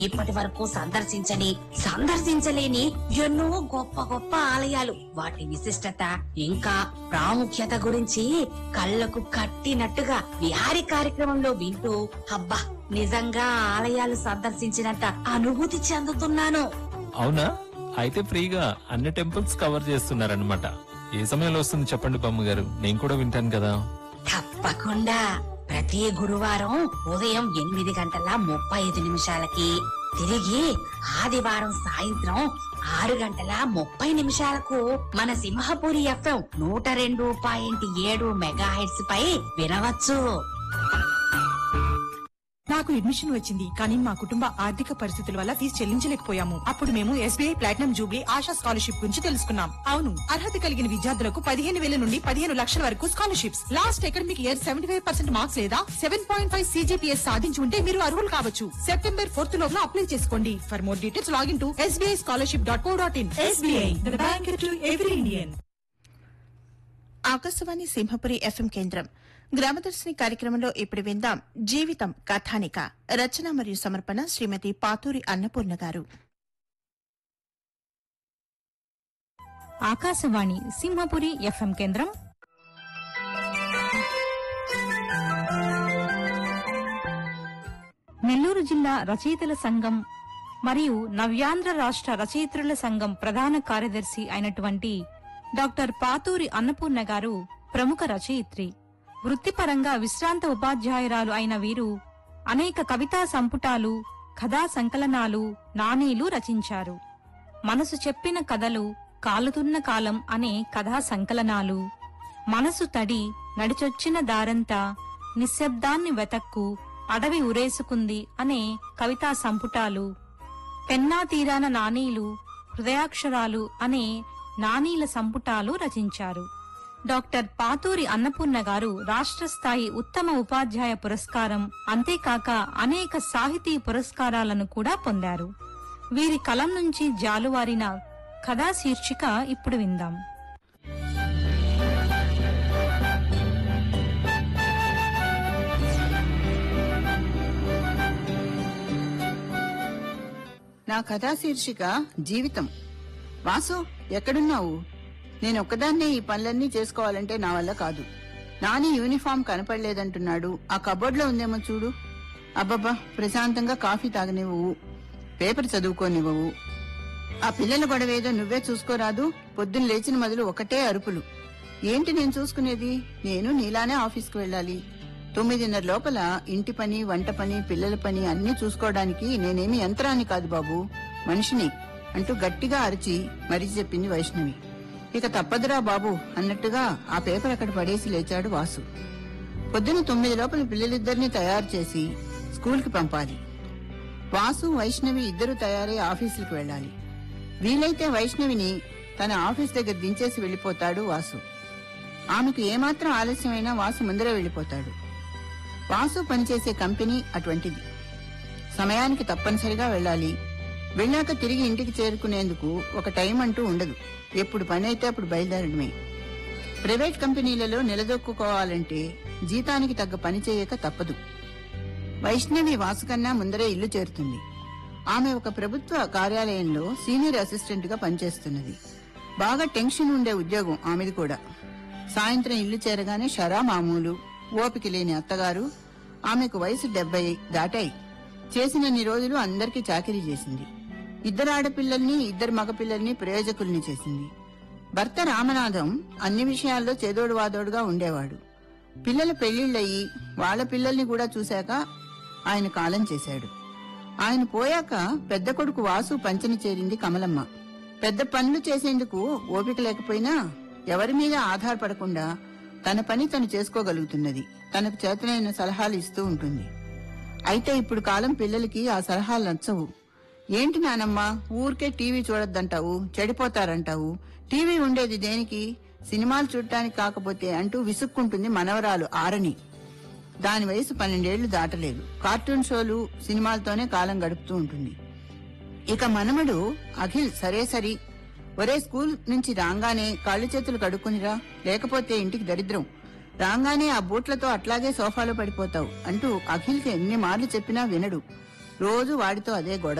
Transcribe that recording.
ఇప్పటి వరకు సందర్శించని సందర్శించలేని ఎన్నో గొప్ప గొప్ప ఆలయాలు వాటి విశిష్టత ఇంకా ప్రాముఖ్యత గురించి కళ్ళకు కట్టినట్టుగా విహారీ కార్యక్రమంలో వింటూ అబ్బా నిజంగా ఆ ఆలయాలు సందర్శించినంత అనుభూతి చెందుతున్నాను అవునా అయితే ఫ్రీగా అన్ని టెంపుల్స్ కవర్ చేస్తున్నారన్నమాట ఏ సమయంలో వస్తుంది చెప్పండి బామ్మగారు నేను కూడా వింటాను కదా తప్పకుండా ప్రతి గురువారం ఉదయం ఎనిమిది గంటల ముప్పై ఐదు నిమిషాలకి తిరిగి ఆదివారం సాయంత్రం ఆరు గంటల ముప్పై నిమిషాలకు మన సింహపురి ఎఫ్ఎం నూట రెండు పాయింట్ ఏడు మెగా పై వినవచ్చు నాకు అడ్మిషన్ వచ్చింది కానీ మా కుటుంబ ఆర్థిక పరిస్థితుల వల్ల ఫీజు చెల్లించలేకపోయాము అప్పుడు మేము S B I platinum jubilee Asha scholarship గురించి తెలుసుకున్నాం అవును అర్హత కలిగిన విద్యార్థులకు పదిహేను వేల నుండి పదిహేను లక్షల వరకు scholarships last academic year seventy five percent marks లేదా సెవెన్ పాయింట్ ఫైవ్ సీజీపీఎస్ సాధించి ఉంటే మీరు అర్హులు కావచ్చు సెప్టెంబర్ ఫోర్త్ లోపల అప్లై చేసుకోండి for more details login to S B I scholarship dot co dot in S B I bank to every Indian Akashvani Simhapuri F M కేంద్రం గ్రామదర్శిని కార్యక్రమంలో ఇప్పుడు విందాం జీవితం కథానిక రచన మరియు సమర్పణ శ్రీమతి పాతూరి అన్నపూర్ణ గారు ఆకాశవాణి సింహపురి ఎఫ్ఎం కేంద్రం నెల్లూరు జిల్లా రచయితల సంఘం మరియు నవ్యాంధ్ర రాష్ట్ర రచయిత్రుల సంఘం ప్రధాన కార్యదర్శి అయినటువంటి డాక్టర్ పాతూరి అన్నపూర్ణ గారు ప్రముఖ రచయిత్రి వృత్తిపరంగా విశ్రాంత ఉపాధ్యాయురాలు అయిన వీరు అనేక కవితా సంపుటాలు కథా సంకలనాలు నాణేలు రచించారు మనసు చెప్పిన కథలు కాలుతున్న కాలం అనే కథా సంకలనాలు మనసు తడి నడిచొచ్చిన దారంతా నిశ్శబ్దాన్ని వెతక్కు అడవి ఉరేసుకుంది అనే కవితా సంపుటాలు పెన్నా తీరాన నానీలు హృదయాక్షరాలు అనే నానీల సంపుటాలు రచించారు డాక్టర్ పాతూరి అన్నపూర్ణ గారు రాష్ట్ర స్థాయి ఉత్తమ ఉపాధ్యాయ పురస్కారం అంతేకాక అనేక సాహితీ పురస్కారాలను కూడా పొందారు వీరి కలం నుంచి జాలువారిన కథా శీర్షిక ఇప్పుడు విందాం నా కథా శీర్షిక జీవితం వాసు ఎక్కడున్నావు నేను ఒక్కదాన్నే ఈ పనులన్నీ చేసుకోవాలంటే నా వల్ల కాదు నాని యూనిఫామ్ కనపడలేదంటున్నాడు ఆ కబోర్డ్లో ఉందేమో చూడు అబ్బబ్బా ప్రశాంతంగా కాఫీ తాగనివ్వవు పేపర్ చదువుకోనివ్వవు ఆ పిల్లల గొడవ ఏదో నువ్వే చూసుకోరాదు పొద్దున్న లేచిన మొదలు ఒకటే అరుపులు ఏంటి నేను చూసుకునేది నేను నీలానే ఆఫీస్కి వెళ్ళాలి తొమ్మిదిన్నర లోపల ఇంటి పని వంట పని పిల్లల పని అన్నీ చూసుకోవడానికి నేనేమి యంత్రాన్ని కాదు బాబు మనిషిని అంటూ గట్టిగా అరిచి మరీ చెప్పింది వైష్ణవి ఇక తప్పదురా బాబు అన్నట్టుగా ఆ పేపర్ అక్కడ పడేసి లేచాడు వాసు పొద్దున తొమ్మిది లోపల పిల్లలిద్దరినీ తయారు చేసి స్కూల్కి పంపాలి వాసు వైష్ణవి ఇద్దరు తయారై ఆఫీసులకు వెళ్ళాలి వీలైతే వైష్ణవిని తన ఆఫీస్ దగ్గర దించేసి వెళ్లిపోతాడు వాసు ఆమెకు ఏమాత్రం ఆలస్యమైనా వాసు ముందరే వెళ్లిపోతాడు వాసు పనిచేసే కంపెనీ అటువంటిది సమయానికి తప్పనిసరిగా వెళ్ళాలి వెళ్ళాక తిరిగి ఇంటికి చేరుకునేందుకు ఒక టైం అంటూ ఉండదు ఎప్పుడు పని అయితే అప్పుడు బయలుదేరడమే ప్రైవేట్ కంపెనీలలో నిలదొక్కుకోవాలంటే జీతానికి తగ్గ పని చేయక తప్పదు వైష్ణవి వాసు కన్నా ముందరే ఇల్లు చేరుతుంది ఆమె ఒక ప్రభుత్వ కార్యాలయంలో సీనియర్ అసిస్టెంట్ గా పనిచేస్తున్నది బాగా టెన్షన్ ఉండే ఉద్యోగం ఆమెది కూడా సాయంత్రం ఇల్లు చేరగానే షరా మామూలు ఓపిక లేని అత్తగారు ఆమెకు వయసు డెబ్బై దాటాయి చేసినన్ని రోజులు అందరికీ చాకిరీ చేసింది ఇద్దరు ఆడపిల్లల్ని ఇద్దరు మగపిల్లల్ని ప్రయోజకుల్ని చేసింది భర్త రామనాథం అన్ని విషయాల్లో చేదోడు వాదోడుగా ఉండేవాడు పిల్లల పెళ్లిళ్ళయి వాళ్ళ పిల్లల్ని కూడా చూశాక ఆయన కాలం చేశాడు ఆయన పోయాక పెద్ద కొడుకు వాసు పంచని చేరింది కమలమ్మ పెద్ద పనులు చేసేందుకు ఓపిక లేకపోయినా ఎవరి మీద ఆధారపడకుండా తన పని తను చేసుకోగలుగుతున్నది తనకు చేతనైన సలహాలు ఇస్తూ ఉంటుంది అయితే ఇప్పుడు కాలం పిల్లలకి ఆ సలహాలు నచ్చవు ఏంటి నానమ్మా ఊరికే టీవీ చూడొద్దంటావు చెడిపోతారంటావు టీవీ ఉండేది దేనికి సినిమాలు చూడటానికి కాకపోతే అంటూ విసుక్కుంటుంది మనవరాలు ఆరని దాని వయసు పన్నెండేళ్లు దాటలేదు కార్టూన్ షోలు సినిమాలతోనే కాలం గడుపుతూ ఉంటుంది ఇక మనమడు అఖిల్ సరే సరి ఒరే స్కూల్ నుంచి రాగానే కాళ్ళు చేతులు కడుక్కునిరా లేకపోతే ఇంటికి దరిద్రం రాగానే ఆ బూట్లతో అట్లాగే సోఫాలో పడిపోతావు అంటూ అఖిల్కి ఎన్ని మార్లు చెప్పినా వినడు రోజు వాడితో అదే గొడవ